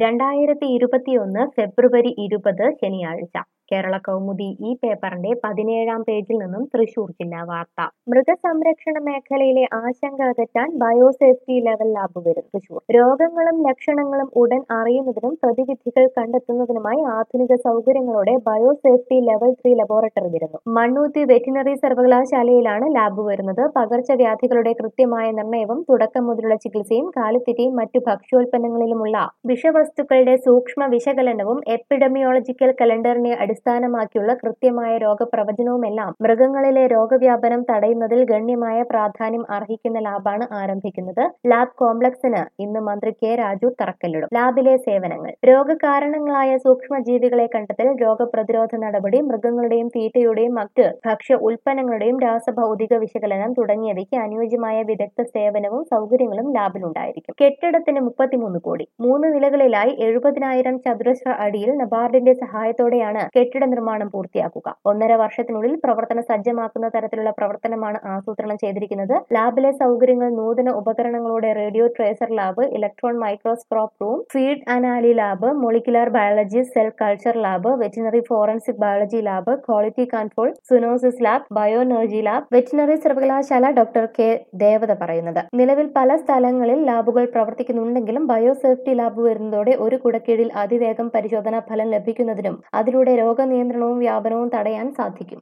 രണ്ടായിരത്തി ഇരുപത്തിയൊന്ന് ഫെബ്രുവരി ഇരുപത് ശനിയാഴ്ച കേരള കൗമുദി ഈ പേപ്പറിന്റെ പതിനേഴാം പേജിൽ നിന്നും തൃശൂർ ജില്ലാ വാർത്ത മൃഗസംരക്ഷണ മേഖലയിലെ ആശങ്ക അകറ്റാൻ ബയോസേഫ്റ്റി ലെവൽ ലാബ് വരും തൃശൂർ രോഗങ്ങളും ലക്ഷണങ്ങളും ഉടൻ അറിയുന്നതിനും പ്രതിവിധികൾ കണ്ടെത്തുന്നതിനുമായി ആധുനിക സൗകര്യങ്ങളോടെ ബയോസേഫ്റ്റി ലെവൽ ത്രീ ലബോറട്ടറി വരുന്നു മണ്ണൂത്തി വെറ്റിനറി സർവകലാശാലയിലാണ് ലാബ് വരുന്നത് പകർച്ചവ്യാധികളുടെ കൃത്യമായ നിർണയവും തുടക്കം മുതലുള്ള ചികിത്സയും കാലിത്തീറ്റയും മറ്റു ഭക്ഷ്യോൽപ്പന്നങ്ങളിലുമുള്ള വിഷവസ്തുക്കളുടെ സൂക്ഷ്മ വിശകലനവും എപ്പിഡമിയോളജിക്കൽ കലണ്ടറിനെ അടിസ്ഥാനമാക്കിയുള്ള കൃത്യമായ രോഗപ്രവചനവുമെല്ലാം മൃഗങ്ങളിലെ രോഗവ്യാപനം തടയുന്നതിൽ ഗണ്യമായ പ്രാധാന്യം അർഹിക്കുന്ന ലാബാണ് ആരംഭിക്കുന്നത് ലാബ് കോംപ്ലക്സിന് ഇന്ന് മന്ത്രി കെ രാജു തറക്കല്ലിടും ലാബിലെ സേവനങ്ങൾ രോഗകാരണങ്ങളായ സൂക്ഷ്മജീവികളെ കണ്ടെത്തൽ രോഗപ്രതിരോധ നടപടി മൃഗങ്ങളുടെയും തീറ്റയുടെയും മറ്റ് ഭക്ഷ്യ ഉൽപ്പന്നങ്ങളുടെയും രാസഭൗതിക വിശകലനം തുടങ്ങിയവയ്ക്ക് അനുയോജ്യമായ വിദഗ്ധ സേവനവും സൗകര്യങ്ങളും ലാബിലുണ്ടായിരിക്കും കെട്ടിടത്തിന് മുപ്പത്തിമൂന്ന് കോടി മൂന്ന് നിലകളിലായി എഴുപതിനായിരം ചതുരശ്ര അടിയിൽ നബാർഡിന്റെ സഹായത്തോടെയാണ് കെട്ടിട നിർമ്മാണം പൂർത്തിയാക്കുക ഒന്നര വർഷത്തിനുള്ളിൽ പ്രവർത്തന സജ്ജമാക്കുന്ന തരത്തിലുള്ള പ്രവർത്തനമാണ് ആസൂത്രണം ചെയ്തിരിക്കുന്നത് ലാബിലെ സൗകര്യങ്ങൾ നൂതന ഉപകരണങ്ങളോടെ radio tracer lab electron microscope room feed അനാലി lab molecular biology cell culture lab veterinary forensic biology lab quality control zoonosis lab bioenergy lab veterinary സർവകലാശാല ഡോക്ടർ കെ ദേവത പറയുന്നത് നിലവിൽ പല സ്ഥലങ്ങളിൽ ലാബുകൾ പ്രവർത്തിക്കുന്നുണ്ടെങ്കിലും ബയോസേഫ്റ്റി ലാബ് വരുന്നതോടെ ഒരു കുടക്കീഴിൽ അതിവേഗം പരിശോധനാ ഫലം ലഭിക്കുന്നതിനും അതിലൂടെ രോഗനിയന്ത്രണവും വ്യാപനവും തടയാൻ സാധിക്കും